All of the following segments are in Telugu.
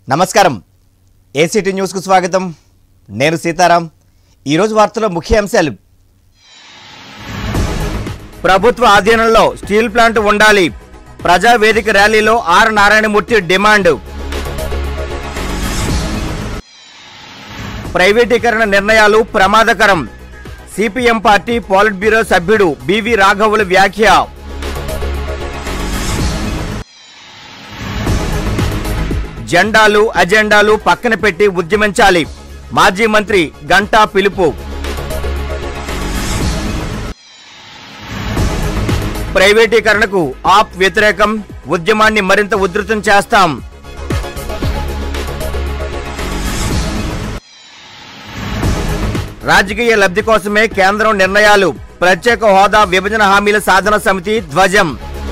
నమస్కారం ఏసీటీ న్యూస్కు స్వాగతం నేను సీతారాం ఈరోజు వార్తలో ముఖ్య అంశాలు ప్రభుత్వ ఆధీనంలో స్టీల్ ప్లాంట్ ఉండాలి ప్రజావేదిక ర్యాలీలో ఆర్ నారాయణమూర్తి డిమాండ్ ప్రైవేటీకరణ నిర్ణయాలు ప్రమాదకరం సిపిఎం పార్టీ పాలిట్ బ్యూరో సభ్యుడు బివి రాఘవులు వ్యాఖ్య జెండాలు అజెండాలు పక్కన పెట్టి ఉద్యమించాలి మాజీ మంత్రి గంటా పిలుపు ప్రైవేటీకరణకు ఆప్ వ్యతిరేకం ఉద్యమాన్ని మరింత ఉధృతం చేస్తాం రాజకీయ లబ్ధి కోసమే కేంద్రం నిర్ణయాలు ప్రత్యేక హోదా విభజన హామీల సాధన సమితి ధ్వజం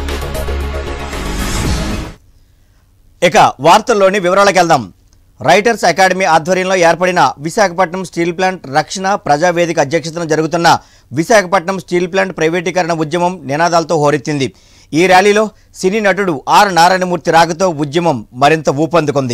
ఇక వార్తల్లోని వివరాలకు వెళ్దాం రైటర్స్ అకాడమీ ఆధ్వర్యంలో ఏర్పడిన విశాఖపట్నం స్టీల్ ప్లాంట్ రక్షణ ప్రజావేదిక అధ్యక్షతన జరుగుతున్న విశాఖపట్నం స్టీల్ ప్లాంట్ ప్రైవేటీకరణ ఉద్యమం నినాదాలతో హోరెత్తింది ఈ ర్యాలీలో సినీ నటుడు ఆర్ నారాయణమూర్తి రాకతో ఉద్యమం మరింత ఊపందుకుంది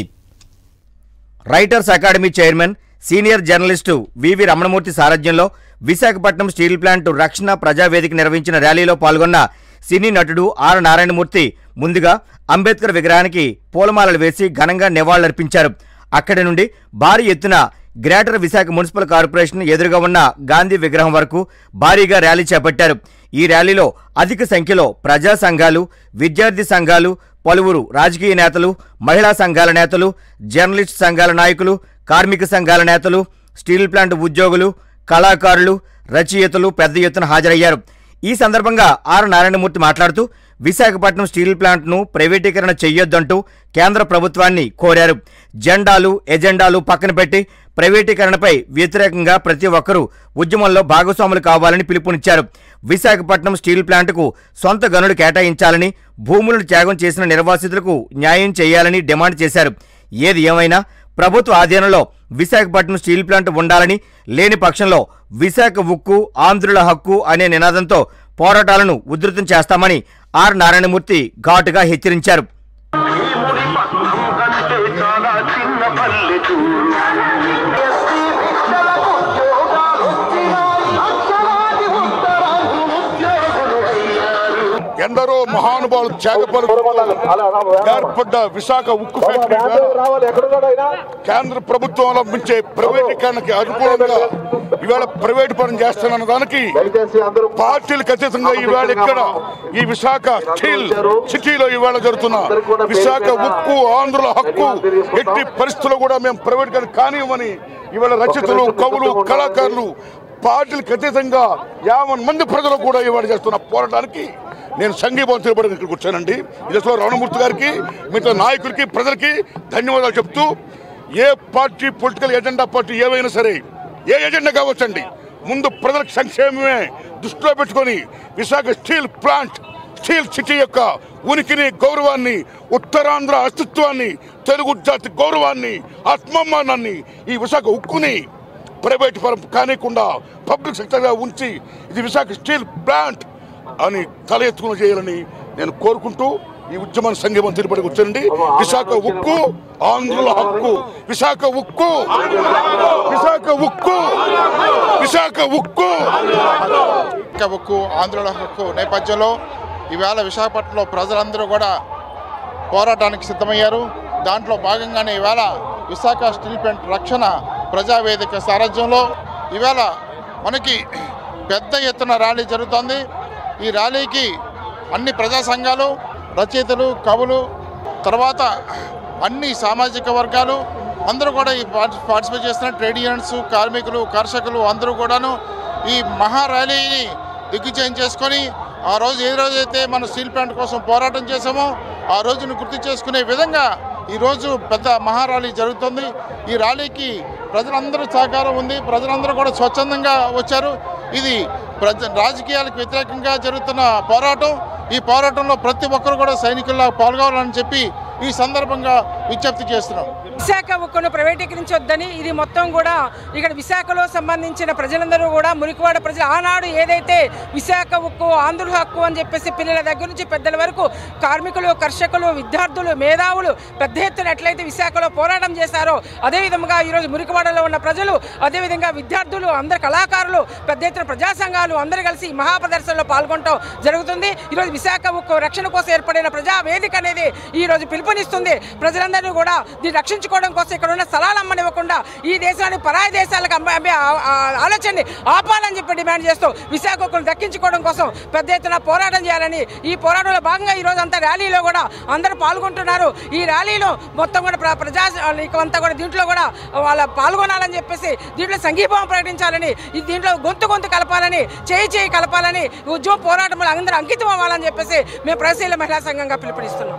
writers academy chairman senior journalist VV Ramanamurthy సారథ్యంలో విశాఖపట్నం స్టీల్ ప్లాంట్ రక్షణ ప్రజావేదిక నిర్వహించిన ర్యాలీలో పాల్గొన్న సినీ నటుడు ఆర్ నారాయణమూర్తి ముందుగా అంబేద్కర్ విగ్రహానికి పూలమాలలు వేసి ఘనంగా నివాళులర్పించారు అక్కడి నుండి భారీ ఎత్తున గ్రేటర్ విశాఖ మున్సిపల్ కార్పొరేషన్ ఎదురుగా ఉన్న గాంధీ విగ్రహం వరకు భారీగా ర్యాలీ చేపట్టారు ఈ ర్యాలీలో అధిక సంఖ్యలో ప్రజా సంఘాలు విద్యార్థి సంఘాలు పలువురు రాజకీయ నేతలు మహిళా సంఘాల నేతలు జర్నలిస్ట్ సంఘాల నాయకులు కార్మిక సంఘాల నేతలు స్టీల్ ప్లాంట్ ఉద్యోగులు కళాకారులు రచయితలు పెద్ద ఎత్తున హాజరయ్యారు ఈ సందర్భంగా ఆర్ నారాయణమూర్తి మాట్లాడుతూ విశాఖపట్నం స్టీల్ ప్లాంట్ను ప్రైవేటీకరణ చెయ్యొద్దంటూ కేంద్ర ప్రభుత్వాన్ని కోరారు జెండాలు ఎజెండాలు పక్కన పెట్టి ప్రైవేటీకరణపై వ్యతిరేకంగా ప్రతి ఒక్కరూ ఉద్యమంలో భాగస్వాములు కావాలని పిలుపునిచ్చారు విశాఖపట్నం స్టీల్ ప్లాంట్కు సొంత గనులు కేటాయించాలని భూములను త్యాగం చేసిన నిర్వాసితులకు న్యాయం చేయాలని డిమాండ్ చేశారు ఏది ఏమైనా ప్రభుత్వ ఆధీనంలో విశాఖపట్నం స్టీల్ ప్లాంట్ ఉండాలని లేని పక్షంలో విశాఖ ఉక్కు ఆంధ్రుల హక్కు అనే నినాదంతో పోరాటాలను ఉధృతం చేస్తామని ఆర్ నారాయణమూర్తి ఘాటుగా హెచ్చరించారు భీముడి పట్నం కంటే చాలా చిన్న పల్లెటూరు ఎస్సీ బిడ్డలకు ఉద్యోగాలొచ్చినాయి. లక్షలాది ఉత్తరాంధ్రులు ఉద్యోగులు అయ్యారు. ఎందరో మహానుభావులు త్యాగపరులు ఏర్పడ్డ విశాఖ ఉక్కు ఫ్యాక్టరీ వేళ కేంద్ర ప్రభుత్వం అవలంబించే ప్రైవేటీకరణకి అనుకూలంగా ఇవాళ ప్రైవేట్ పరం చేస్తున్న దానికి పార్టీలకు అతీతంగా ఈవేళ ఇక్కడ ఈ విశాఖ స్టీల్ సిటీలో ఇవాళ జరుగుతున్న విశాఖ ఉక్కు ఆంధ్రుల హక్కు ఎట్టి పరిస్థితుల్లో కూడా మేము ప్రైవేట్ కానివ్వని ఇవాళ రచయితలు కవులు కళాకారులు పార్టీలకు అతీతంగా యావన్ మంది ప్రజలు కూడా ఇవాళ చేస్తున్న పోరాటానికి నేను సంఘీభావం తెలియబడి ఇక్కడికి వచ్చానండి ఇదిలో రమణమూర్తి గారికి మిగతా నాయకులకి ప్రజలకి ధన్యవాదాలు చెప్తూ ఏ పార్టీ పొలిటికల్ ఎజెండా పార్టీ ఏవైనా సరే ఏ ఎజెండా కావచ్చండి ముందు ప్రజల సంక్షేమమే దృష్టిలో పెట్టుకొని Visakha steel plant steel city యొక్క ఉనికిని గౌరవాన్ని ఉత్తరాంధ్ర అస్తిత్వాన్ని తెలుగు జాతి గౌరవాన్ని ఆత్మామానాన్ని ఈ విశాఖ ఉక్కుని ప్రైవేట్ పరం కానికుండా పబ్లిక్ సెక్టర్గా ఉంచి ఇది విశాఖ స్టీల్ ప్లాంట్ అని తల ఎత్తుకుని చేయాలని నేను కోరుకుంటూ ఈ ఉద్యమాన్ని సంఘం తిరుపతి వచ్చానండి విశాఖ ఉక్కు ఆంధ్రుల హక్కు విశాఖ ఉక్కు విశాఖ ఉక్కు విశాఖ ఉక్కు విశాఖ ఉక్కు ఆంధ్రుల హక్కు నేపథ్యంలో ఈవేళ విశాఖపట్నంలో ప్రజలందరూ కూడా పోరాటానికి సిద్ధమయ్యారు దాంట్లో భాగంగానే ఈవేళ విశాఖ స్టీల్ ప్లాంట్ రక్షణ ప్రజావేదిక సారథ్యంలో ఈవేళ మనకి పెద్ద ఎత్తున ర్యాలీ జరుగుతోంది ఈ ర్యాలీకి అన్ని ప్రజా సంఘాలు రచయితలు కవులు తర్వాత అన్ని సామాజిక వర్గాలు అందరూ కూడా ఈ పార్టి- పార్టిసిపేట్ చేస్తున్న ట్రేడ్ యూనియన్స్ కార్మికులు కర్షకులు అందరూ కూడాను ఈ మహా ర్యాలీని దిగ్విజయం చేసుకొని ఆ రోజు ఏ రోజైతే మన స్టీల్ ప్లాంట్ కోసం పోరాటం చేశామో ఆ రోజును గుర్తు చేసుకునే విధంగా ఈరోజు పెద్ద మహా ర్యాలీ జరుగుతుంది ఈ ర్యాలీకి ప్రజలందరూ సహకారం ఉంది ప్రజలందరూ కూడా స్వచ్ఛందంగా వచ్చారు ఇది ప్రజ రాజకీయాలకు వ్యతిరేకంగా జరుగుతున్న పోరాటం ఈ పోరాటంలో ప్రతి ఒక్కరు కూడా సైనికుల్లా పాల్గొనాలని చెప్పి ఈ సందర్భంగా విజ్ఞప్తి చేస్తున్నాం విశాఖ ఉక్కును ప్రైవేటీకరించొద్దని ఇది మొత్తం కూడా ఇక్కడ విశాఖలో సంబంధించిన ప్రజలందరూ కూడా మురికివాడ ప్రజలు ఆనాడు ఏదైతే విశాఖ ఉక్కు ఆంధ్రుల హక్కు అని చెప్పేసి పిల్లల దగ్గర నుంచి పెద్దల వరకు కార్మికులు కర్షకులు విద్యార్థులు మేధావులు పెద్ద ఎత్తున ఎట్లయితే విశాఖలో పోరాటం చేశారో అదేవిధంగా ఈరోజు మురికివాడలో ఉన్న ప్రజలు అదేవిధంగా విద్యార్థులు అందరు కళాకారులు పెద్ద ఎత్తున ప్రజా సంఘాలు అందరూ కలిసి ఈ మహాప్రదర్శనలో పాల్గొనడం జరుగుతుంది ఈరోజు విశాఖ ఉక్కు రక్షణ కోసం ఏర్పడిన ప్రజా వేదిక అనేది ఈ రోజు పిలుపునిస్తుంది ప్రజలందరూ కూడా దీన్ని రక్షించుకోవడం కోసం ఇక్కడ ఉన్న స్థలాలు అమ్మనివ్వకుండా ఈ దేశాన్ని పరాయి దేశాలకు అమ్మ అమ్మే ఆ- ఆ ఆలోచనని ఆపాలని చెప్పి డిమాండ్ చేస్తూ విశాఖ ఉక్కును దక్కించుకోవడం కోసం పెద్ద ఎత్తున పోరాటం చేయాలని ఈ పోరాటంలో భాగంగా ఈ రోజు అంతా ర్యాలీలో కూడా అందరూ పాల్గొంటున్నారు ఈ ర్యాలీలో మొత్తం కూడా ప్ర- ప్రజా అంతా కూడా దీంట్లో కూడా వాళ్ళ పాల్గొనాలని చెప్పేసి దీంట్లో సంఘీభావం ప్రకటించాలని ఈ దీంట్లో గొంతు గొంతు కలపాలని చేయి చేయి కలపాలని ఈ ఉద్యమ పోరాటంలో అందరూ అంకితం అవ్వాలని చెప్పేసి మేము ప్రగతిశీల మహిళా సంఘంగా పిలుపునిస్తున్నాం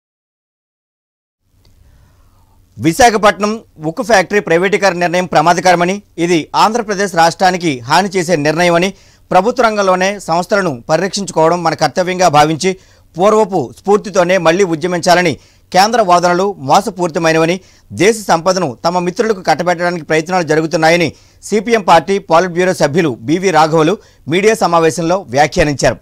విశాఖపట్నం ఉక్కు ఫ్యాక్టరీ ప్రైవేటీకరణ నిర్ణయం ప్రమాదకరమని ఇది ఆంధ్రప్రదేశ్ రాష్ట్రానికి హాని చేసే నిర్ణయమని ప్రభుత్వ రంగంలోనే సంస్థలను పరిరక్షించుకోవడం మన కర్తవ్యంగా భావించి పూర్వపు స్ఫూర్తితోనే మళ్లీ ఉద్యమించాలని కేంద్ర వాదనలు మోసపూరితమైనవని దేశ సంపదను తమ మిత్రులకు కట్టబెట్టడానికి ప్రయత్నాలు జరుగుతున్నాయని సిపిఎం పార్టీ పాలిట్ బ్యూరో సభ్యులు బివి రాఘవులు మీడియా సమావేశంలో వ్యాఖ్యానించారు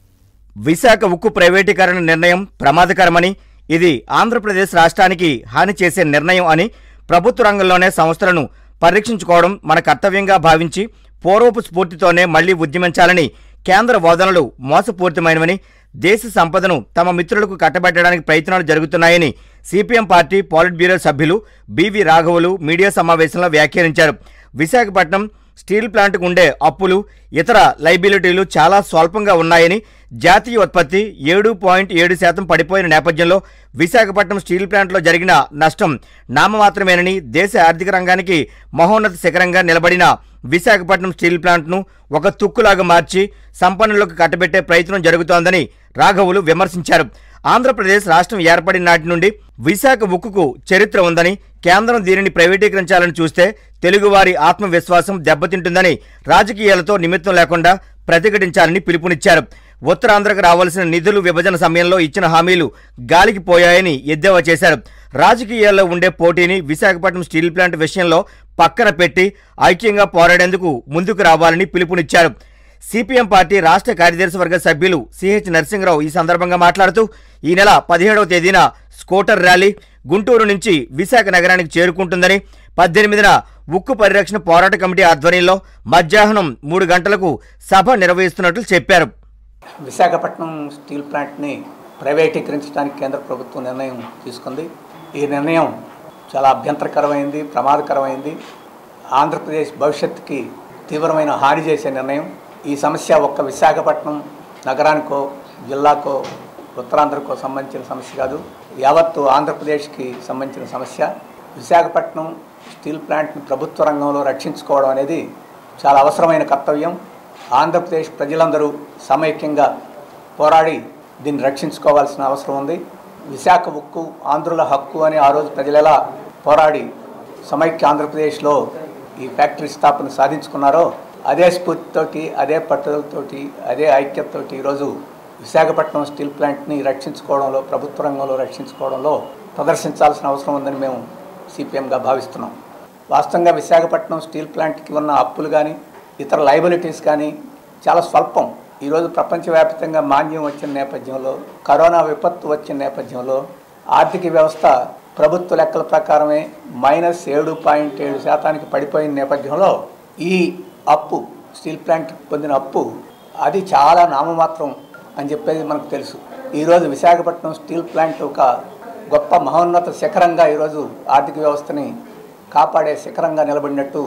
విశాఖ ఉక్కు ప్రైవేటీకరణ నిర్ణయం ప్రమాదకరమని ఇది ఆంధ్రప్రదేశ్ రాష్ట్రానికి హాని చేసే నిర్ణయం అని ప్రభుత్వ రంగంలోనే సంస్థలను పరీక్షించుకోవడం మన కర్తవ్యంగా భావించి పూర్వపు స్ఫూర్తితోనే మళ్లీ ఉద్యమించాలని కేంద్ర వాదనలు మోసపూరితమైనవని దేశ సంపదను తమ మిత్రులకు కట్టబెట్టడానికి ప్రయత్నాలు జరుగుతున్నాయని సిపిఎం పార్టీ పాలిట్ బ్యూరో సభ్యులు బివి రాఘవులు మీడియా సమావేశంలో వ్యాఖ్యానించారు విశాఖపట్నం స్టీల్ ప్లాంట్కు ఉండే అప్పులు ఇతర లైబిలిటీలు చాలా స్వల్పంగా ఉన్నాయని జాతీయ ఉత్పత్తి ఏడు పాయింట్ ఏడు శాతం పడిపోయిన నేపథ్యంలో విశాఖపట్నం స్టీల్ ప్లాంట్లో జరిగిన నష్టం నామమాత్రమేనని దేశ ఆర్థిక రంగానికి మహోన్నత శిఖరంగా నిలబడిన విశాఖపట్నం స్టీల్ ప్లాంట్ను ఒక తుక్కులాగా మార్చి సంపన్నులకు కట్టబెట్టే ప్రయత్నం జరుగుతోందని రాఘవులు విమర్శించారు ఆంధ్రప్రదేశ్ రాష్ట్రం ఏర్పడిన నాటి నుండి విశాఖ ఉక్కుకు చరిత్ర ఉందని కేంద్రం దీనిని ప్రైవేటీకరించాలని చూస్తే తెలుగువారి ఆత్మవిశ్వాసం దెబ్బతింటుందని రాజకీయాలతో నిమిత్తం లేకుండా ప్రతిఘటించాలని పిలుపునిచ్చారు ఉత్తరాంధ్రకు రావాల్సిన నిధులు విభజన సమయంలో ఇచ్చిన హామీలు గాలికి పోయాయని ఎద్దేవా చేశారు రాజకీయాల్లో ఉండే పోటీని విశాఖపట్నం స్టీల్ ప్లాంట్ విషయంలో పక్కన పెట్టి ఐక్యంగా పోరాడేందుకు ముందుకు రావాలని పిలుపునిచ్చారు సిపిఎం పార్టీ రాష్ట్ర కార్యదర్శి వర్గ సభ్యులు సిహెచ్ నరసింహరావు ఈ సందర్భంగా మాట్లాడుతూ ఈ నెల పదిహేడవ తేదీన స్కూటర్ ర్యాలీ గుంటూరు నుంచి విశాఖ నగరానికి చేరుకుంటుందని పద్దెనిమిదిన ఉక్కు పరిరక్షణ పోరాట కమిటీ ఆధ్వర్యంలో మధ్యాహ్నం మూడు గంటలకు సభ నిర్వహిస్తున్నట్లు చెప్పారు విశాఖపట్నం స్టీల్ ప్లాంట్ని ప్రైవేటీకరించడానికి కేంద్ర ప్రభుత్వం నిర్ణయం తీసుకుంది ఈ నిర్ణయం చాలా అభ్యంతరకరమైంది ప్రమాదకరమైంది ఆంధ్రప్రదేశ్ భవిష్యత్తుకి తీవ్రమైన హాని చేసే నిర్ణయం ఈ సమస్య ఒక్క విశాఖపట్నం నగరానికో జిల్లాకో ఉత్తరాంధ్రకో సంబంధించిన సమస్య కాదు యావత్తు ఆంధ్రప్రదేశ్కి సంబంధించిన సమస్య విశాఖపట్నం స్టీల్ ప్లాంట్ని ప్రభుత్వ రంగంలో రక్షించుకోవడం అనేది చాలా అవసరమైన కర్తవ్యం ఆంధ్రప్రదేశ్ ప్రజలందరూ సమైక్యంగా పోరాడి దీన్ని రక్షించుకోవాల్సిన అవసరం ఉంది విశాఖ ఉక్కు ఆంధ్రుల హక్కు అని ఆ రోజు ప్రజలు ఎలా పోరాడి సమైక్య ఆంధ్రప్రదేశ్లో ఈ ఫ్యాక్టరీ స్థాపన సాధించుకున్నారో అదే స్ఫూర్తితోటి అదే పట్టుదలతోటి అదే ఐక్యతతోటి ఈరోజు విశాఖపట్నం స్టీల్ ప్లాంట్ని రక్షించుకోవడంలో ప్రభుత్వ రంగంలో రక్షించుకోవడంలో ప్రదర్శించాల్సిన అవసరం ఉందని మేము సిపిఎంగా భావిస్తున్నాం వాస్తవంగా విశాఖపట్నం స్టీల్ ప్లాంట్కి ఉన్న అప్పులు కానీ ఇతర లైబిలిటీస్ కానీ చాలా స్వల్పం ఈరోజు ప్రపంచవ్యాప్తంగా మాంద్యం వచ్చిన నేపథ్యంలో కరోనా విపత్తు వచ్చిన నేపథ్యంలో ఆర్థిక వ్యవస్థ ప్రభుత్వ లెక్కల ప్రకారమే మైనస్ ఏడు పాయింట్ ఏడు శాతానికి పడిపోయిన నేపథ్యంలో ఈ అప్పు స్టీల్ ప్లాంట్ పొందిన అప్పు అది చాలా నామమాత్రం అని చెప్పేది మనకు తెలుసు ఈరోజు విశాఖపట్నం స్టీల్ ప్లాంట్ ఒక గొప్ప మహోన్నత శిఖరంగా ఈరోజు ఆర్థిక వ్యవస్థని కాపాడే శిఖరంగా నిలబడినట్టు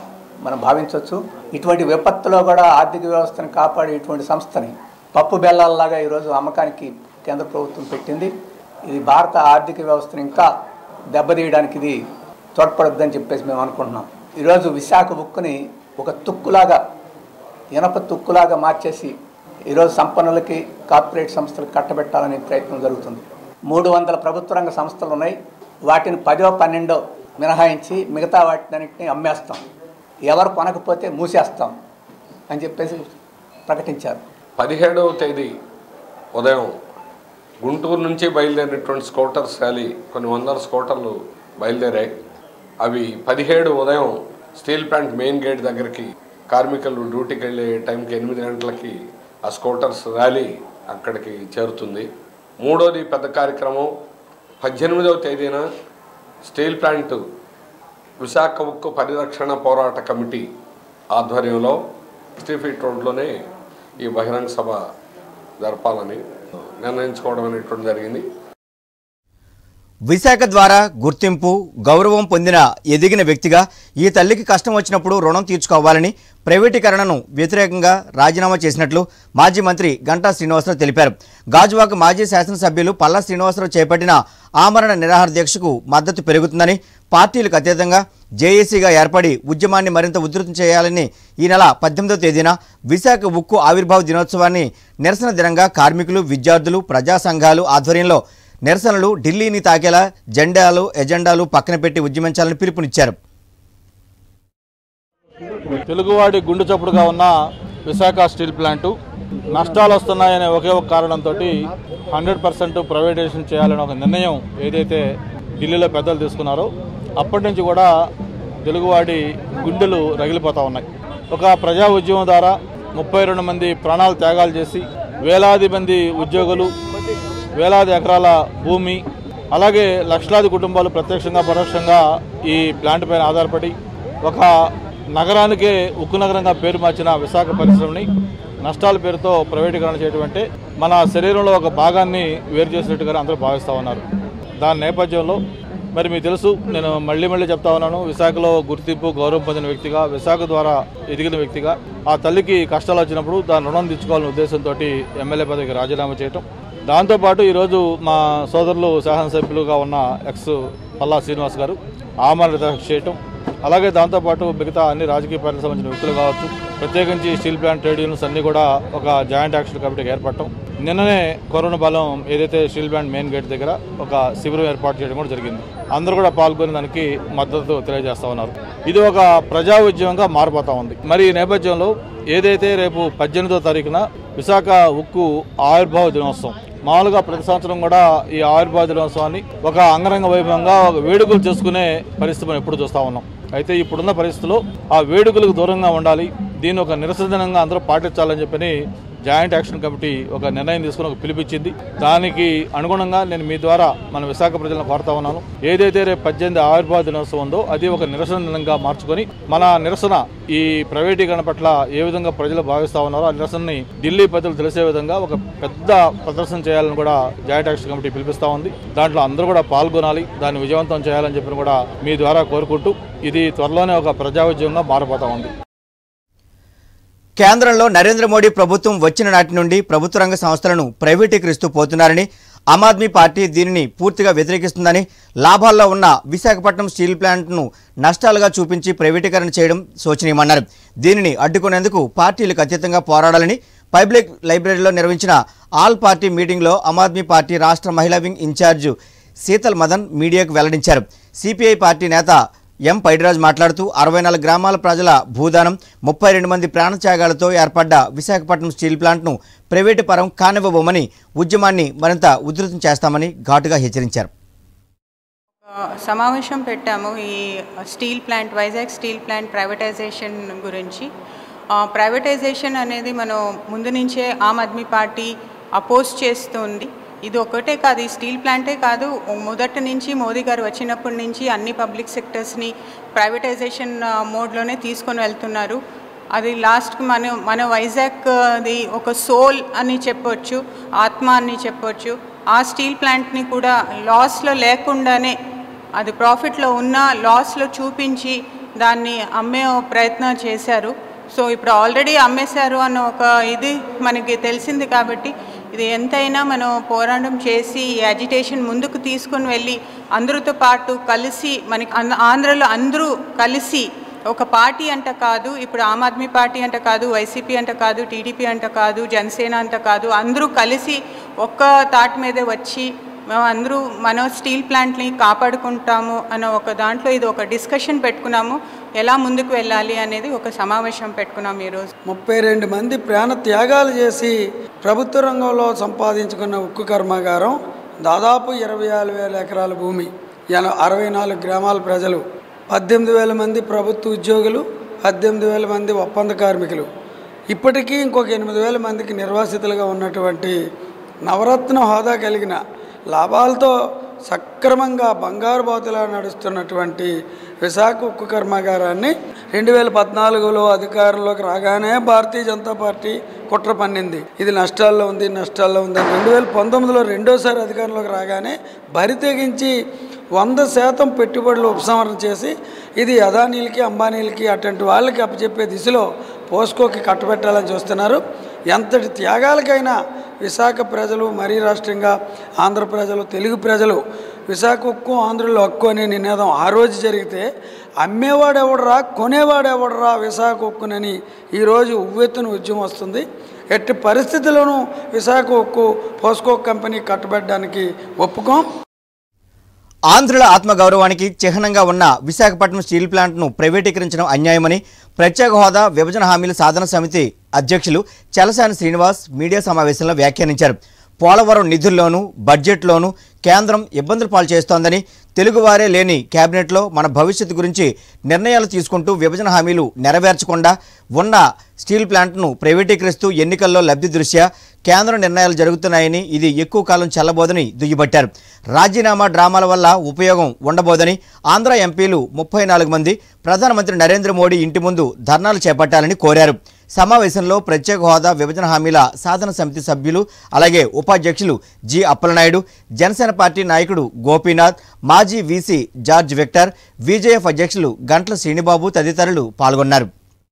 మనం భావించవచ్చు ఇటువంటి విపత్తులో కూడా ఆర్థిక వ్యవస్థను కాపాడే ఇటువంటి సంస్థని పప్పు బెల్లాల్లాగా ఈరోజు అమ్మకానికి కేంద్ర ప్రభుత్వం పెట్టింది ఇది భారత ఆర్థిక వ్యవస్థను ఇంకా దెబ్బతీయడానికి ఇది తోడ్పడద్దని చెప్పేసి మేము అనుకుంటున్నాం ఈరోజు విశాఖ ఉక్కుని ఒక తుక్కులాగా ఇనప తుక్కులాగా మార్చేసి ఈరోజు సంపన్నులకి కార్పొరేట్ సంస్థలకు కట్టబెట్టాలనే ప్రయత్నం జరుగుతుంది మూడు వందల ప్రభుత్వ రంగ సంస్థలు ఉన్నాయి వాటిని పదో పన్నెండో మినహాయించి మిగతా వాటినన్నింటినీ అమ్మేస్తాం ఎవరు కొనకపోతే మూసేస్తాం అని చెప్పేసి ప్రకటించారు పదిహేడవ తేదీ ఉదయం గుంటూరు నుంచి బయలుదేరినటువంటి స్కూటర్స్ ర్యాలీ కొన్ని వందల స్కూటర్లు బయలుదేరాయి అవి పదిహేడు ఉదయం స్టీల్ ప్లాంట్ మెయిన్ గేట్ దగ్గరికి కార్మికులు డ్యూటీకి వెళ్ళే టైంకి ఎనిమిది గంటలకి ఆ స్కూటర్స్ ర్యాలీ అక్కడికి చేరుతుంది మూడోది పెద్ద కార్యక్రమం పద్దెనిమిదవ తేదీన స్టీల్ ప్లాంట్ విశాఖ ఉక్కు పరిరక్షణ పోరాట కమిటీ ఆధ్వర్యంలో సిక్స్టీ ఫీట్ రోడ్లోనే ఈ బహిరంగ సభ జరపాలని నిర్ణయించుకోవడం అనేటువంటి జరిగింది విశాఖ ద్వారా గుర్తింపు గౌరవం పొందిన ఎదిగిన వ్యక్తిగా ఈ తల్లికి కష్టం వచ్చినప్పుడు రుణం తీర్చుకోవాలని ప్రైవేటీకరణను వ్యతిరేకంగా రాజీనామా చేసినట్లు మాజీ మంత్రి గంటా శ్రీనివాసరావు తెలిపారు గాజువాక మాజీ శాసనసభ్యులు పల్లా శ్రీనివాసరావు చేపట్టిన ఆమరణ నిరాహార దీక్షకు మద్దతు పెరుగుతుందని పార్టీలకు అతీతంగా జేఏసీగా ఏర్పడి ఉద్యమాన్ని మరింత ఉధృతం చేయాలని ఈ నెల పద్దెనిమిదవ తేదీన విశాఖ ఉక్కు ఆవిర్భావ దినోత్సవాన్ని నిరసన దినంగా కార్మికులు విద్యార్థులు ప్రజా సంఘాలు ఆధ్వర్యంలో నిరసనలు ఢిల్లీని తాకేలా జెండాలు ఎజెండాలు పక్కన పెట్టి ఉద్యమించాలని పిలుపునిచ్చారు తెలుగువాడి గుండు చప్పుడుగా ఉన్న విశాఖ స్టీల్ ప్లాంటు నష్టాలు వస్తున్నాయనే ఒకే ఒక కారణంతో హండ్రెడ్ పర్సెంట్ ప్రైవేటైజేషన్ చేయాలని ఒక నిర్ణయం ఏదైతే ఢిల్లీలో పెద్దలు తీసుకున్నారో అప్పటి నుంచి కూడా తెలుగువాడి గుండెలు రగిలిపోతూ ఉన్నాయి ఒక ప్రజా ఉద్యమం ద్వారా ముప్పై రెండు మంది ప్రాణాలు త్యాగాలు చేసి వేలాది మంది ఉద్యోగులు వేలాది ఎకరాల భూమి అలాగే లక్షలాది కుటుంబాలు ప్రత్యక్షంగా పరోక్షంగా ఈ ప్లాంట్ పైన ఆధారపడి ఒక నగరానికే ఉక్కు నగరంగా పేరు మార్చిన విశాఖ పరిశ్రమని నష్టాల పేరుతో ప్రైవేటీకరణ చేయడం అంటే మన శరీరంలో ఒక భాగాన్ని వేరు చేసినట్టుగా అందరూ భావిస్తూ ఉన్నారు దాని నేపథ్యంలో మరి మీకు తెలుసు నేను మళ్ళీ మళ్ళీ చెప్తా ఉన్నాను విశాఖలో గుర్తింపు గౌరవం పొందిన వ్యక్తిగా విశాఖ ద్వారా ఎదిగిన వ్యక్తిగా ఆ తల్లికి కష్టాలు వచ్చినప్పుడు దాని రుణం తెచ్చుకోవాలనే ఉద్దేశంతో ఎమ్మెల్యే పదవికి రాజీనామా చేయటం దాంతోపాటు ఈరోజు మా సోదరులు శాసనసభ్యులుగా ఉన్న ఎక్స్ పల్లా శ్రీనివాస్ గారు ఆమరణ దీక్ష చేయటం అలాగే దాంతోపాటు మిగతా అన్ని రాజకీయ పార్టీలకు సంబంధించిన వ్యక్తులు కావచ్చు ప్రత్యేకించి స్టీల్ ప్లాంట్ ట్రేడ్ యూనియన్స్ అన్ని కూడా ఒక జాయింట్ యాక్షన్ కమిటీకి ఏర్పడటం నిన్ననే కరోనా బలం ఏదైతే స్టీల్ ప్లాంట్ మెయిన్ గేట్ దగ్గర ఒక శిబిరం ఏర్పాటు చేయడం కూడా జరిగింది అందరూ కూడా పాల్గొని దానికి మద్దతు తెలియజేస్తా ఉన్నారు ఇది ఒక ప్రజా ఉద్యమంగా మారిపోతా ఉంది మరి ఈ నేపథ్యంలో ఏదైతే రేపు పద్దెనిమిదో తారీఖున విశాఖ ఉక్కు ఆవిర్భావ దినోత్సవం మామూలుగా ప్రతి సంవత్సరం కూడా ఈ ఆవిర్భావ దినోత్సవాన్ని ఒక అంగరంగ వైభవంగా ఒక వేడుకలు చేసుకునే పరిస్థితి మనం ఎప్పుడు చూస్తా ఉన్నాం అయితే ఇప్పుడున్న పరిస్థితుల్లో ఆ వేడుకలకు దూరంగా ఉండాలి దీన్ని ఒక నిరసన దినంగా అందరూ పాటించాలని చెప్పని జాయింట్ యాక్షన్ కమిటీ ఒక నిర్ణయం తీసుకుని ఒక పిలిపించింది దానికి అనుగుణంగా నేను మీ ద్వారా మన విశాఖ ప్రజలను కోరుతా ఉన్నాను ఏదైతే రేపు పద్దెనిమిది ఆవిర్భావ దినోత్సవం ఉందో అది ఒక నిరసన దినంగా మార్చుకొని మన నిరసన ఈ ప్రైవేటీకరణ పట్ల ఏ విధంగా ప్రజలు భావిస్తా ఉన్నారో ఆ నిరసనని ఢిల్లీ ప్రజలు తెలిసే విధంగా ఒక పెద్ద ప్రదర్శన చేయాలని కూడా జాయింట్ యాక్షన్ కమిటీ పిలిపిస్తా ఉంది దాంట్లో అందరూ కూడా పాల్గొనాలి దాన్ని విజయవంతం చేయాలని చెప్పి కూడా మీ ద్వారా కోరుకుంటూ ఇది త్వరలోనే ఒక ప్రజా ఉద్యమంగా మారిపోతా ఉంది కేంద్రంలో నరేంద్ర మోడీ ప్రభుత్వం వచ్చిన నాటి నుండి ప్రభుత్వ రంగ సంస్థలను ప్రైవేటీకరిస్తూ పోతున్నారని ఆమ్ ఆద్మీ పార్టీ దీనిని పూర్తిగా వ్యతిరేకిస్తుందని లాభాల్లో ఉన్న విశాఖపట్నం స్టీల్ ప్లాంట్ను నష్టాలుగా చూపించి ప్రైవేటీకరణ చేయడం శోచనీయమన్నారు దీనిని అడ్డుకునేందుకు పార్టీలకు అతీతంగా పోరాడాలని పబ్లిక్ లైబ్రరీలో నిర్వహించిన ఆల్ పార్టీ మీటింగ్లో ఆమ్ ఆద్మీ పార్టీ రాష్ట్ర మహిళా వింగ్ ఇన్ఛార్జ్ శీతల్ మదన్ మీడియాకు వెల్లడించారు సిపిఐ పార్టీ నేత ఎం పైడిరాజ్ మాట్లాడుతూ అరవై నాలుగు గ్రామాల ప్రజల భూదానం ముప్పై రెండు మంది ప్రాణత్యాగాలతో ఏర్పడ్డ విశాఖపట్నం స్టీల్ ప్లాంట్ను ప్రైవేటు పరం కానివ్వబోమని ఉద్యమాన్ని మరింత ఉధృతం చేస్తామని ఘాటుగా హెచ్చరించారు ఆ, సమావేశం పెట్టాము ఈ steel plant Vizag steel plant privatisation గురించి ఆ, ప్రైవేటైజేషన్ అనేది మనం ముందు నుంచే ఆమ్ ఆద్మీ పార్టీ అపోజ్ చేస్తుంది ఇది ఒకటే కాదు ఈ స్టీల్ ప్లాంటే కాదు మొదటి నుంచి మోదీ గారు వచ్చినప్పటి నుంచి అన్ని పబ్లిక్ సెక్టర్స్ని ప్రైవేటైజేషన్ ఆ, మోడ్లోనే తీసుకొని వెళ్తున్నారు అది లాస్ట్కి మన మన వైజాగ్ది ఒక సోల్ అని చెప్పొచ్చు ఆత్మ అని చెప్పొచ్చు ఆ స్టీల్ ప్లాంట్ని కూడా లాస్లో లేకుండానే అది ప్రాఫిట్లో ఉన్న లాస్లో చూపించి దాన్ని అమ్మే ప్రయత్నం చేశారు సో ఇప్పుడు ఆల్రెడీ అమ్మేశారు అన్న ఒక ఇది మనకి తెలిసింది కాబట్టి ఇది ఎంతైనా మనం పోరాటం చేసి ఈ అజిటేషన్ ముందుకు తీసుకొని వెళ్ళి అందరితో పాటు కలిసి మనకి ఆంధ్ర- ఆంధ్రలో అందరూ కలిసి ఒక పార్టీ అంట కాదు ఇప్పుడు ఆమ్ ఆద్మీ పార్టీ అంట కాదు వైసీపీ అంట కాదు టీడీపీ అంట కాదు జనసేన అంట కాదు అందరూ కలిసి ఒక్క తాటి మీదే వచ్చి మేము అందరూ మన స్టీల్ ప్లాంట్ని కాపాడుకుంటాము అన్న ఒక దాంట్లో ఇది ఒక డిస్కషన్ పెట్టుకున్నాము ఎలా ముందుకు వెళ్ళాలి అనేది ఒక సమావేశం పెట్టుకున్నాం ఈరోజు ముప్పై రెండు మంది ప్రాణ త్యాగాలు చేసి ప్రభుత్వ రంగంలో సంపాదించుకున్న ఉక్కు కర్మాగారం దాదాపు ఇరవై ఆరు వేల ఎకరాల భూమి ఎన అరవై నాలుగు గ్రామాల ప్రజలు పద్దెనిమిది వేల మంది ప్రభుత్వ ఉద్యోగులు పద్దెనిమిది వేల మంది ఒప్పంద కార్మికులు ఇప్పటికీ ఇంకొక ఎనిమిది వేల మందికి నిర్వాసితులుగా ఉన్నటువంటి నవరత్న హోదా కలిగిన లాభాలతో సక్రమంగా బంగారు బాతులా నడుస్తున్నటువంటి విశాఖ ఉక్కు కర్మాగారాన్ని రెండు వేల పద్నాలుగులో అధికారంలోకి రాగానే భారతీయ జనతా పార్టీ కుట్ర పన్నింది ఇది నష్టాల్లో ఉంది నష్టాల్లో ఉంది అని రెండు వేల పంతొమ్మిదిలో రెండోసారి అధికారంలోకి రాగానే బరి తెగించి వంద శాతం పెట్టుబడులు ఉపసంహరణ చేసి ఇది అదానీలకి అంబానీలకి అటువంటి వాళ్ళకి అప్పచెప్పే దిశలో పోస్కోకి కట్టబెట్టాలని చూస్తున్నారు ఎంతటి త్యాగాలకైనా విశాఖ ప్రజలు మరీ రాష్ట్రంగా ఆంధ్ర ప్రజలు తెలుగు ప్రజలు విశాఖ ఉక్కు ఆంధ్రుల హక్కు అనే నినాదం ఆ రోజు జరిగితే అమ్మేవాడు ఎవడరా కొనేవాడు ఎవడరా విశాఖ ఉక్కునని ఈరోజు ఉవ్వెత్తున ఉద్యమం వస్తుంది ఎట్టి పరిస్థితుల్లోనూ విశాఖ ఉక్కు పోస్కో కంపెనీ కట్టబెట్టడానికి ఒప్పుకోం ఆంధ్రుల ఆత్మగౌరవానికి చిహ్నంగా ఉన్న విశాఖపట్నం స్టీల్ ప్లాంట్ను ప్రైవేటీకరించడం అన్యాయమని ప్రత్యేక హోదా విభజన హామీల సాధన సమితి అధ్యక్షులు చలసాని శ్రీనివాస్ మీడియా సమావేశంలో వ్యాఖ్యానించారు పోలవరం నిధుల్లోనూ బడ్జెట్లోనూ కేంద్రం ఇబ్బందులు పాలు చేస్తోందని తెలుగువారే లేని కేబినెట్లో మన భవిష్యత్తు గురించి నిర్ణయాలు తీసుకుంటూ విభజన హామీలు నెరవేర్చకుండా ఉన్న స్టీల్ ప్లాంట్ను ప్రైవేటీకరిస్తూ ఎన్నికల్లో లబ్ధి దృష్ట్యా కేంద్ర నిర్ణయాలు జరుగుతున్నాయని ఇది ఎక్కువ కాలం చెల్లబోదని దుయ్యబట్టారు రాజీనామా డ్రామాల వల్ల ఉపయోగం ఉండబోదని ఆంధ్ర ఎంపీలు ముప్పై నాలుగు మంది ప్రధానమంత్రి నరేంద్ర మోడీ ఇంటి ముందు ధర్నాలు చేపట్టాలని కోరారు సమావేశంలో ప్రత్యేక హోదా విభజన హామీల సాధన సమితి సభ్యులు అలాగే ఉపాధ్యక్షులు జి అప్పలనాయుడు జనసేన పార్టీ నాయకుడు గోపీనాథ్ మాజీ వీసీ జార్జ్ విక్టర్ విజేఎఫ్ అధ్యక్షులు గంట్ల శ్రీనిబాబు తదితరులు పాల్గొన్నారు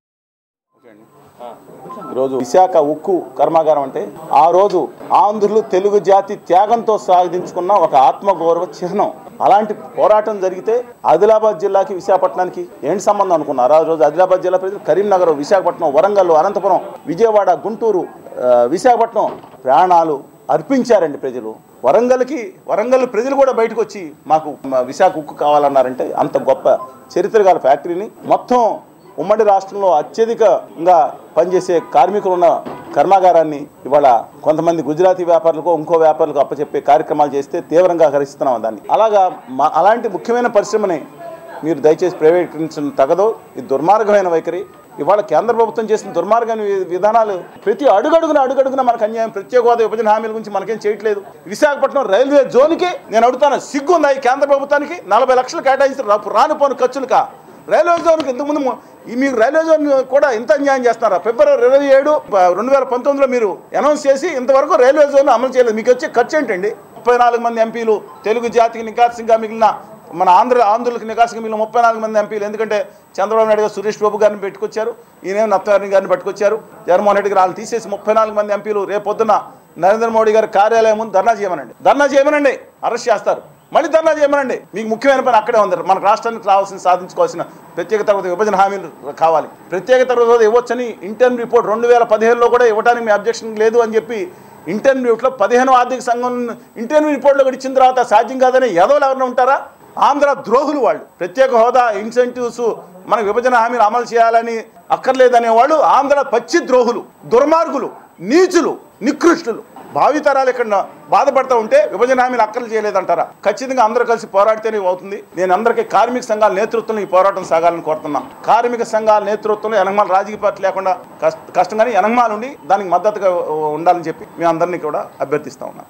ఈరోజు విశాఖ ఉక్కు కర్మాగారం అంటే ఆ రోజు ఆంధ్రులు తెలుగు జాతి త్యాగంతో సాధించుకున్న ఒక ఆత్మగౌరవ చిహ్నం అలాంటి పోరాటం జరిగితే ఆదిలాబాద్ జిల్లాకి విశాఖపట్నానికి ఏంటి సంబంధం అనుకున్నారు ఆ రోజు ఆదిలాబాద్ జిల్లా ప్రజలు కరీంనగర్ విశాఖపట్నం వరంగల్ అనంతపురం విజయవాడ గుంటూరు ఆ, విశాఖపట్నం ప్రాణాలు అర్పించారండి ప్రజలు వరంగల్కి వరంగల్ ప్రజలు కూడా బయటకు వచ్చి మాకు మా విశాఖ ఉక్కు కావాలన్నారంటే అంత గొప్ప చరిత్ర గల ఫ్యాక్టరీని మొత్తం ఉమ్మడి రాష్ట్రంలో అత్యధికంగా పనిచేసే కార్మికులు ఉన్న కర్మాగారాన్ని ఇవాళ కొంతమంది గుజరాతీ వ్యాపారులకు ఇంకో వ్యాపారులకు అప్పచెప్పే కార్యక్రమాలు చేస్తే తీవ్రంగా హరిస్తున్నాం దాన్ని అలాగా మా అలాంటి ముఖ్యమైన పరిశ్రమని మీరు దయచేసి ప్రైవేటీకరించడం తగదో ఇది దుర్మార్గమైన వైఖరి ఇవాళ కేంద్ర ప్రభుత్వం చేసిన దుర్మార్గమైన వి- విధానాలు ప్రతి అడుగడుగున అడుగడుగున మనకు అన్యాయం ప్రత్యేక హోదా విభజన హామీల గురించి మనకేం చేయట్లేదు విశాఖపట్నం రైల్వే జోన్కి నేను అడుగుతాను సిగ్గుందా ఈ కేంద్ర ప్రభుత్వానికి నలభై లక్షలు కేటాయించిన రా- రాను పోను ఖర్చులుకా రైల్వే జోన్కి ఇంతకుముందు మొ- ఈ మీకు రైల్వే జోన్ కూడా ఇంత అన్యాయం చేస్తున్నారా ఫిబ్రవరి ఇరవై ఏడు రెండు వేల పంతొమ్మిదిలో మీరు అనౌన్స్ చేసి ఇంతవరకు రైల్వే జోన్ అమలు చేయలేదు మీకు వచ్చే ఖర్చు ఏంటండి ముప్పై నాలుగు మంది ఎంపీలు తెలుగు జాతికి నికార్సింగా మిగిలిన మన ఆంధ్ర ఆంధ్రులకు నికార్సింగా మిగిలిన ముప్పై నాలుగు మంది ఎంపీలు ఎందుకంటే చంద్రబాబు నాయుడు గారు సురేష్ బాబు గారిని పెట్టుకొచ్చారు ఈయన నత్తవారిని గారిని పట్టుకొచ్చారు జగన్మోహన్ రెడ్డి గారు వాళ్ళు తీసేసి ముప్పై నాలుగు మంది ఎంపీలు రేపొద్దున నరేంద్ర మోడీ గారి కార్యాలయం ముందు ధర్నా చేయమనండి ధర్నా చేయమనండి అరెస్ట్ చేస్తారు మళ్ళీ ధర్నా చేయమనండి మీకు ముఖ్యమైన పని అక్కడే ఉంది మన రాష్ట్రానికి రావాల్సిన సాధించుకోవాల్సిన ప్రత్యేక తరగతి విభజన హామీలు కావాలి ప్రత్యేక తరగతి హోదా ఇవ్వచ్చని ఇంటర్న్ రిపోర్ట్ రెండు వేల పదిహేనులో కూడా ఇవ్వడానికి మీ అబ్జెక్షన్ లేదు అని చెప్పి ఇంటర్వ్యూట్లో పదిహేను ఆర్థిక సంఘం ఇంటర్వ్యూ రిపోర్ట్లో కూడా ఇచ్చిన తర్వాత సాధ్యం కాదని ఎదవలు ఎవరైనా ఉంటారా ఆంధ్ర ద్రోహులు వాళ్ళు ప్రత్యేక హోదా ఇన్సెంటివ్స్ మన విభజన హామీలు అమలు చేయాలని అక్కర్లేదనే వాళ్ళు ఆంధ్ర పచ్చి ద్రోహులు దుర్మార్గులు నీచులు నికృష్టులు భావితరాలు ఇక్కడ బాధపడతా ఉంటే విభజన హామీలు అక్కర్లు చేయలేదంటారా ఖచ్చితంగా అందరూ కలిసి పోరాడితేనే అవుతుంది నేను అందరికీ కార్మిక సంఘాల నేతృత్వంలో ఈ పోరాటం సాగాలని కోరుతున్నా కార్మిక సంఘాల నేతృత్వంలో ఎనగమాల రాజకీయ పార్టీ లేకుండా కష్ట కష్టంగానే ఎనగమాలు ఉండి దానికి మద్దతుగా ఉండాలని చెప్పి మేము అందరినీ కూడా అభ్యర్థిస్తా ఉన్నాం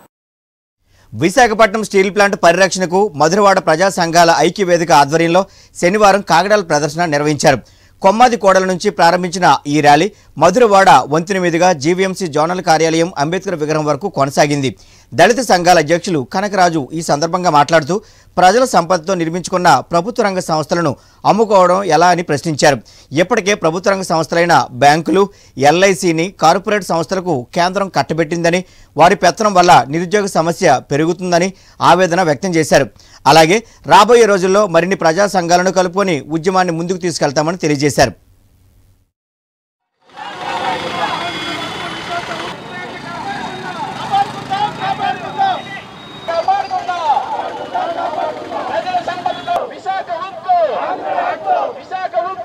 విశాఖపట్నం స్టీల్ ప్లాంట్ పరిరక్షణకు మధురవాడ ప్రజా సంఘాల ఐక్య వేదిక ఆధ్వర్యంలో శనివారం కాగడాల ప్రదర్శన నిర్వహించారు కొమ్మాది కోడల నుంచి ప్రారంభించిన ఈ ర్యాలీ మధురవాడ వంతెన మీదుగా జీవీఎంసీ జోనల్ కార్యాలయం అంబేద్కర్ విగ్రహం వరకు కొనసాగింది దళిత సంఘాల అధ్యక్షులు కనకరాజు ఈ సందర్భంగా మాట్లాడుతూ ప్రజల సంపదతో నిర్మించుకున్న ప్రభుత్వ రంగ సంస్థలను అమ్ముకోవడం ఎలా అని ప్రశ్నించారు ఇప్పటికే ప్రభుత్వ రంగ సంస్థలైన బ్యాంకులు ఎల్ఐసిని కార్పొరేట్ సంస్థలకు కేంద్రం కట్టబెట్టిందని వారి పెత్తనం వల్ల నిరుద్యోగ సమస్య పెరుగుతుందని ఆవేదన వ్యక్తం చేశారు అలాగే రాబోయే రోజుల్లో మరిన్ని ప్రజా సంఘాలను కలుపుకొని ఉద్యమాన్ని ముందుకు తీసుకెళ్తామని తెలియజేశారు విశాఖ ఉక్కు విశాఖ ఉక్కు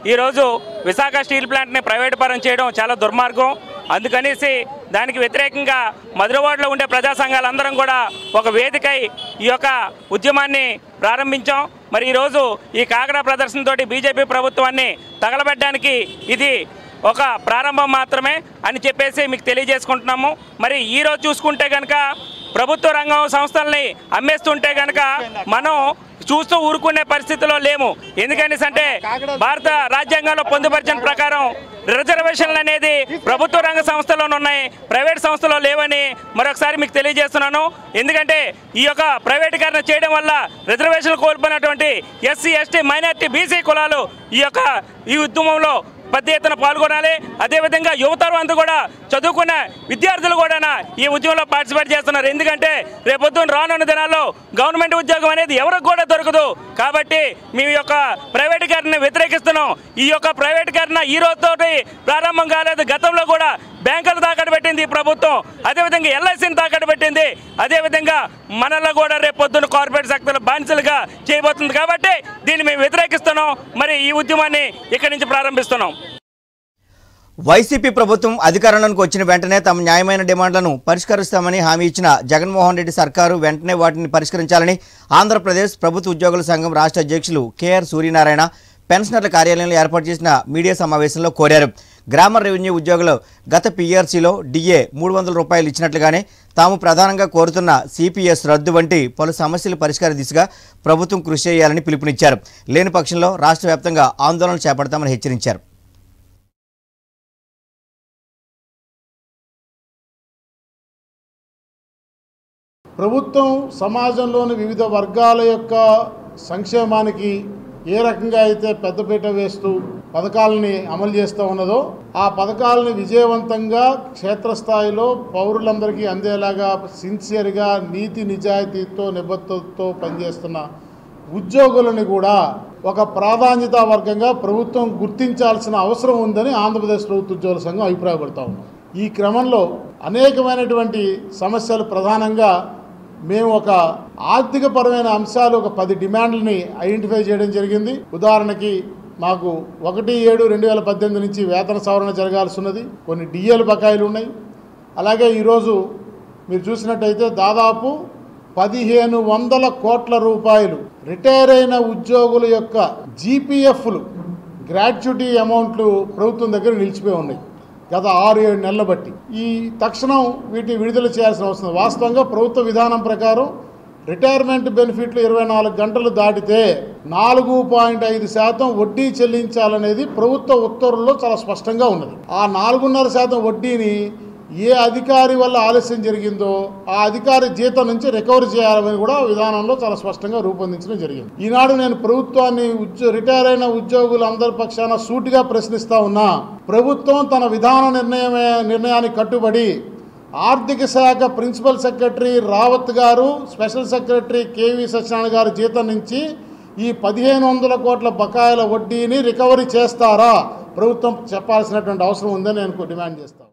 ఈరోజు విశాఖ స్టీల్ ప్లాంట్ని ప్రైవేట్ పరం చేయడం చాలా దుర్మార్గం అందుకనేసి దానికి వ్యతిరేకంగా మధురవాడలో ఉండే ప్రజా సంఘాలందరం కూడా ఒక వేదికై ఈ యొక్క ఉద్యమాన్ని ప్రారంభించాం మరి ఈరోజు ఈ కాకర ప్రదర్శనతోటి బీజేపీ ప్రభుత్వాన్ని తగలబెట్టడానికి ఇది ఒక ప్రారంభం మాత్రమే అని చెప్పేసి మీకు తెలియజేసుకుంటున్నాము మరి ఈరోజు చూసుకుంటే కనుక ప్రభుత్వ రంగం సంస్థల్ని అమ్మేస్తుంటే కనుక మనం చూస్తూ ఊరుకునే పరిస్థితిలో లేము ఎందుకనేసి అంటే భారత రాజ్యాంగంలో పొందుపరిచిన ప్రకారం రిజర్వేషన్లు అనేది ప్రభుత్వ రంగ సంస్థలోనే ఉన్నాయి ప్రైవేట్ సంస్థలో లేవని మరొకసారి మీకు తెలియజేస్తున్నాను ఎందుకంటే ఈ యొక్క ప్రైవేటీకరణ చేయడం వల్ల రిజర్వేషన్లు కోల్పోయినటువంటి ఎస్సీ ఎస్టీ మైనార్టీ బీసీ కులాలు ఈ యొక్క ఈ ఉద్యమంలో పెద్ద ఎత్తున పాల్గొనాలి అదేవిధంగా యువతరం అంతా కూడా చదువుకున్న విద్యార్థులు కూడా ఈ ఉద్యమంలో పార్టిసిపేట్ చేస్తున్నారు ఎందుకంటే రేపొద్దున రానున్న దినాల్లో గవర్నమెంట్ ఉద్యోగం అనేది ఎవరికి కూడా దొరకదు కాబట్టి మీ యొక్క ప్రైవేటీకరణ వ్యతిరేకిస్తున్నాం ఈ యొక్క ప్రైవేటీకరణ ఈ రోజుతోటి ప్రారంభం కాలేదు గతంలో కూడా బ్యాంకులు తాకట్టు పెట్టింది ఈ ప్రభుత్వం అదేవిధంగా ఎల్ఐసిని తాకట్టు పెట్టింది అదేవిధంగా మనలో కూడా రేపు పొద్దున్న కార్పొరేట్ శక్తులు బానిసలుగా చేయబోతుంది కాబట్టి దీన్ని మేము వ్యతిరేకిస్తున్నాం మరి ఈ ఉద్యమాన్ని ఇక్కడి నుంచి ప్రారంభిస్తున్నాం వైసీపీ ప్రభుత్వం అధికారంలోకి వచ్చిన వెంటనే తమ న్యాయమైన డిమాండ్లను పరిష్కరిస్తామని హామీ ఇచ్చిన జగన్మోహన్ రెడ్డి సర్కారు వెంటనే వాటిని పరిష్కరించాలని ఆంధ్రప్రదేశ్ ప్రభుత్వ ఉద్యోగుల సంఘం రాష్ట్ర అధ్యక్షులు కెఆర్ సూర్యనారాయణ పెన్షనర్ల కార్యాలయంలో ఏర్పాటు చేసిన మీడియా సమావేశంలో కోరారు గ్రామ రెవెన్యూ ఉద్యోగులు గత పీఆర్సీలో డిఏ మూడు వందల రూపాయలు ఇచ్చినట్లుగానే తాము ప్రధానంగా కోరుతున్న సిపిఎస్ రద్దు వంటి పలు సమస్యల పరిష్కార దిశగా ప్రభుత్వం కృషి చేయాలని పిలుపునిచ్చారు లేని పక్షంలో రాష్ట్ర వ్యాప్తంగా ఆందోళనలు చేపడతామని హెచ్చరించారు ప్రభుత్వం సమాజంలోని వివిధ వర్గాల యొక్క సంక్షేమానికి ఏ రకంగా అయితే పెద్దపీట వేస్తూ పథకాలని అమలు చేస్తూ ఉన్నదో ఆ పథకాలని విజయవంతంగా క్షేత్రస్థాయిలో పౌరులందరికీ అందేలాగా సిన్సియర్గా నీతి నిజాయితీతో నిబద్ధతతో పనిచేస్తున్న ఉద్యోగులని కూడా ఒక ప్రాధాన్యత వర్గంగా ప్రభుత్వం గుర్తించాల్సిన అవసరం ఉందని ఆంధ్రప్రదేశ్ ప్రభుత్వ ఉద్యోగుల సంఘం అభిప్రాయపడతా ఉన్నాం ఈ క్రమంలో అనేకమైనటువంటి సమస్యలు ప్రధానంగా మేము ఒక ఆర్థికపరమైన అంశాలు ఒక పది డిమాండ్లని ఐడెంటిఫై చేయడం జరిగింది ఉదాహరణకి మాకు ఒకటి ఏడు రెండు వేల పద్దెనిమిది నుంచి వేతన సవరణ జరగాల్సి ఉన్నది కొన్ని డిఎల్ బకాయిలు ఉన్నాయి అలాగే ఈరోజు మీరు చూసినట్టయితే దాదాపు పదిహేను వందల కోట్ల రూపాయలు రిటైర్ అయిన ఉద్యోగుల యొక్క జీపీఎఫ్లు గ్రాట్యుటీ అమౌంట్లు ప్రభుత్వం దగ్గర నిలిచిపోయి ఉన్నాయి గత ఆరు ఏడు నెలలు బట్టి ఈ తక్షణం వీటిని విడుదల చేయాల్సిన అవసరం ఉంది. వాస్తవంగా ప్రభుత్వ విధానం ప్రకారం రిటైర్మెంట్ బెనిఫిట్లు ఇరవై నాలుగు గంటలు దాటితే నాలుగు పాయింట్ ఐదు శాతం వడ్డీ చెల్లించాలనేది ప్రభుత్వ ఉత్తర్వుల్లో చాలా స్పష్టంగా ఉన్నది ఆ నాలుగున్నర శాతం వడ్డీని ఏ అధికారి వల్ల ఆలస్యం జరిగిందో ఆ అధికారి జీతం నుంచి రికవరీ చేయాలని కూడా విధానంలో చాలా స్పష్టంగా రూపొందించడం జరిగింది ఈనాడు నేను ప్రభుత్వాన్ని ఉద్యో రిటైర్ అయిన ఉద్యోగులందరి పక్షాన సూటిగా ప్రశ్నిస్తా ఉన్నా ప్రభుత్వం తన విధాన నిర్ణయమే నిర్ణయానికి కట్టుబడి ఆర్థిక శాఖ ప్రిన్సిపల్ సెక్రటరీ రావత్ గారు స్పెషల్ సెక్రటరీ కేవీ సత్యనారాయణ గారి జీతం నుంచి ఈ పదిహేను వందల కోట్ల బకాయిల వడ్డీని రికవరీ చేస్తారా ప్రభుత్వం చెప్పాల్సినటువంటి అవసరం ఉందని నేను డిమాండ్ చేస్తాను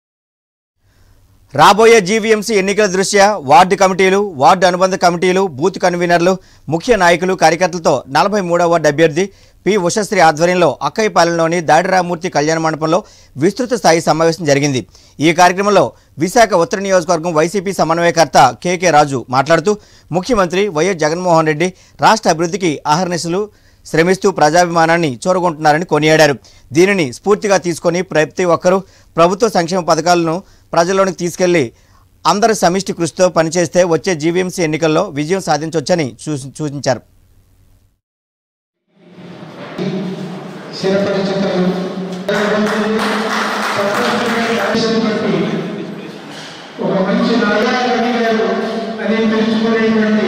రాబోయే జీవీఎంసీ ఎన్నికల దృష్ట్యా వార్డు కమిటీలు వార్డు అనుబంధ కమిటీలు బూత్ కన్వీనర్లు ముఖ్య నాయకులు కార్యకర్తలతో నలభై మూడవ వార్డు అభ్యర్థి పి ఉషశ్రీ ఆధ్వర్యంలో అక్కయ్యపాలెంలోని దాడిరామూర్తి కళ్యాణ మండపంలో విస్తృత స్థాయి సమావేశం జరిగింది ఈ కార్యక్రమంలో విశాఖ ఉత్తర నియోజకవర్గం వైసీపీ సమన్వయకర్త కెకే రాజు మాట్లాడుతూ ముఖ్యమంత్రి వైఎస్ జగన్మోహన్ రెడ్డి రాష్ట్ర అభివృద్ధికి అహర్నిశలు శ్రమిస్తూ ప్రజాభిమానాన్ని చూరగొంటున్నారని కొనియాడారు దీనిని స్ఫూర్తిగా తీసుకొని ప్రతి ఒక్కరూ ప్రభుత్వ సంక్షేమ పథకాలను ప్రజల్లోనికి తీసుకెళ్లి అందరి సమిష్టి కృషితో పనిచేస్తే వచ్చే జీవీఎంసీ ఎన్నికల్లో విజయం సాధించవచ్చని సూచి- సూచించారు ఒక మంచి నాయకుడు అని తెలుసుకునేటువంటి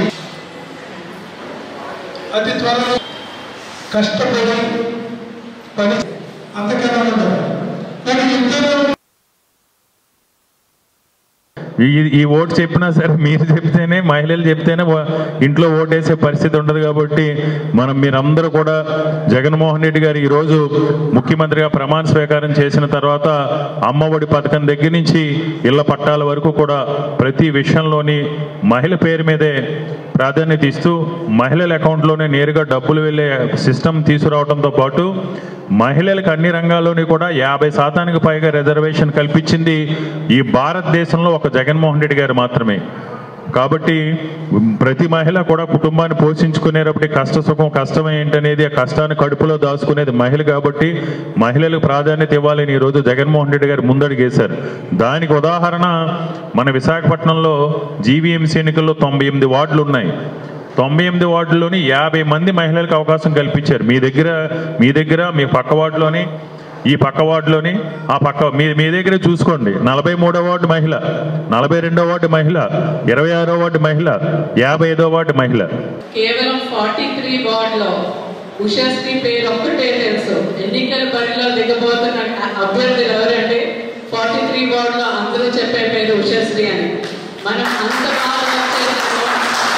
అతి త్వరలో కష్టపడి పని అంతకన్నా ఉండదు కానీ ఇద్దరు ఈ ఈ ఓటు చెప్పినా సరే మీరు చెప్తేనే మహిళలు చెప్తేనే వా- ఇంట్లో ఓటేసే పరిస్థితి ఉండదు కాబట్టి మనం మీరందరూ కూడా జగన్మోహన్ రెడ్డి గారు ఈరోజు ముఖ్యమంత్రిగా ప్రమాణ స్వీకారం చేసిన తర్వాత అమ్మఒడి పథకం దగ్గర నుంచి ఇళ్ల పట్టాల వరకు కూడా ప్రతి విషయంలోని మహిళ పేరు మీదే ప్రాధాన్యత ఇస్తూ మహిళల అకౌంట్లోనే నేరుగా డబ్బులు వెళ్ళే సిస్టమ్ తీసుకురావడంతో పాటు మహిళలకు అన్ని రంగాల్లోని కూడా యాభై శాతానికి పైగా రిజర్వేషన్ కల్పించింది ఈ భారతదేశంలో ఒక జగన్మోహన్ రెడ్డి గారు మాత్రమే కాబట్టి ప్రతి మహిళ కూడా కుటుంబాన్ని పోషించుకునేటప్పుడు కష్ట సుఖం కష్టం ఏంటనేది ఆ కష్టాన్ని కడుపులో దాచుకునేది మహిళ కాబట్టి మహిళలకు ప్రాధాన్యత ఇవ్వాలని ఈరోజు జగన్మోహన్ రెడ్డి గారు ముందడుగేశారు దానికి ఉదాహరణ మన విశాఖపట్నంలో జీవీఎంసీ ఎన్నికల్లో తొంభై ఎనిమిది వార్డులు ఉన్నాయి తొంభై ఎనిమిది వార్డుల్లోని యాభై మంది మహిళలకు అవకాశం కల్పించారు మీ దగ్గర మీ దగ్గర మీ పక్క వార్డులోని ఈ పక్క వార్డులోని ఆ పక్క మీ మీ దగ్గర చూసుకోండి నలభై మూడో వార్డు మహిళ నలభై రెండో వార్డు మహిళ ఇరవై ఆరో వార్డు మహిళ యాభై ఐదో వార్డు మహిళ కేవలం ఫార్టీ త్రీ వార్డులో ఉషశ్రీ పేరు ఒక్కటే తెలుసు ఎన్నికల బరిలో దిగబోతున్న అభ్యర్థులు ఎవరంటే ఫార్టీ త్రీ వార్డులో అందరూ చెప్పే పేరు ఉషశ్రీ అని మనం అంత బాగా work చేసాము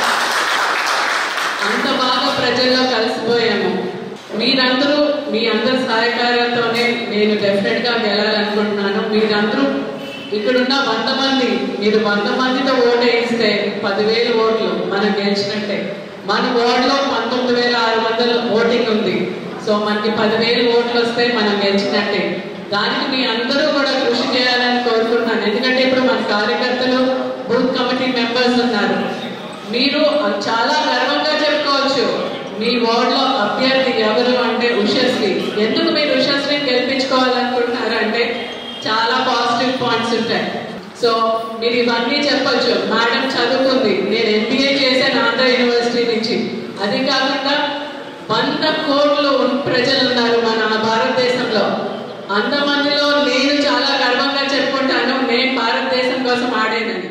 అంత బాగా ప్రజల్లో కలిసిపోయాము మీరందరూ మీ అందరి సహకారంతోనే నేను డెఫినెట్ గా గెలాలనుకుంటున్నాను మీరందరూ ఇక్కడున్న వంద మంది మీరు వంద మందితో ఓటు వేయిస్తే పదివేలు ఓట్లు మనం గెలిచినట్టే మన వార్డులో పంతొమ్మిది వేల ఆరు వందల ఓటింగ్ ఉంది సో మనకి పదివేలు ఓట్లు వస్తే మనం గెలిచినట్టే దానికి మీ అందరూ కూడా కృషి చేయాలని కోరుకుంటున్నాను ఎందుకంటే ఇప్పుడు మన కార్యకర్తలు బూత్ కమిటీ మెంబర్స్ ఉన్నారు మీరు చాలా గర్వంగా చెప్పుకోవచ్చు మీ వార్డులో అభ్యర్థి ఎవరు అంటే ఉషశ్రీ ఎందుకు మీరు ఉషశ్రీని గెలిపించుకోవాలనుకుంటున్నారు అంటే చాలా పాజిటివ్ పాయింట్స్ ఉంటాయి సో మీరు ఇవన్నీ చెప్పొచ్చు మేడం చదువుకుంది నేను ఎంబీఏ చేశాను ఆంధ్ర యూనివర్సిటీ నుంచి అది కాకుండా వంద కోట్లు ఉన్న ప్రజలు ఉన్నారు మన భారతదేశంలో అంతమందిలో నేను చాలా గర్వంగా చెప్పుకుంటాను నేను భారతదేశం కోసం ఆడేనని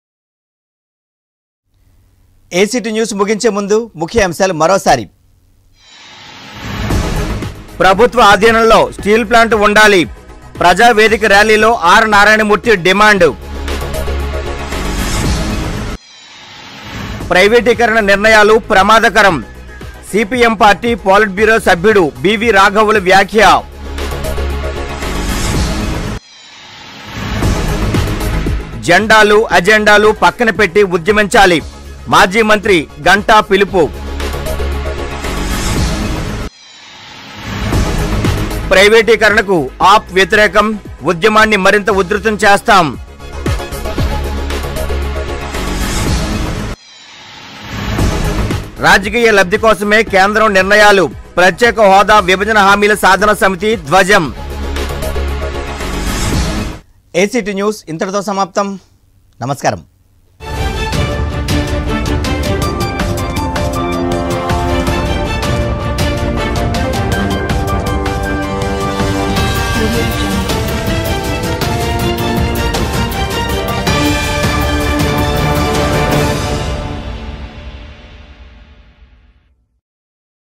ఏసీటీ న్యూస్ ముగించే ముందు ముఖ్య అంశాలు మరోసారి ప్రభుత్వ ఆధీనంలో స్టీల్ ప్లాంట్ ఉండాలి ప్రజావేదిక ర్యాలీలో ఆర్ నారాయణమూర్తి డిమాండ్ ప్రైవేటీకరణ నిర్ణయాలు ప్రమాదకరం సిపిఎం పార్టీ పాలిట్ బ్యూరో సభ్యుడు బివి రాఘవుల వ్యాఖ్య జెండాలు అజెండాలు పక్కన పెట్టి ఉద్యమించాలి మాజీ మంత్రి గంటా పిలుపు ప్రైవేటీకరణకు ఆప్ వ్యతిరేకం ఉద్యమాన్ని మరింత ఉధృతం చేస్తాం రాజకీయ లబ్ధి కోసమే కేంద్రం నిర్ణయాలు ప్రత్యేక హోదా విభజన హామీల సాధన సమితి ధ్వజం ఏసీటీ న్యూస్ ఇంతటితో సమాప్తం నమస్కారం Audio Jungle.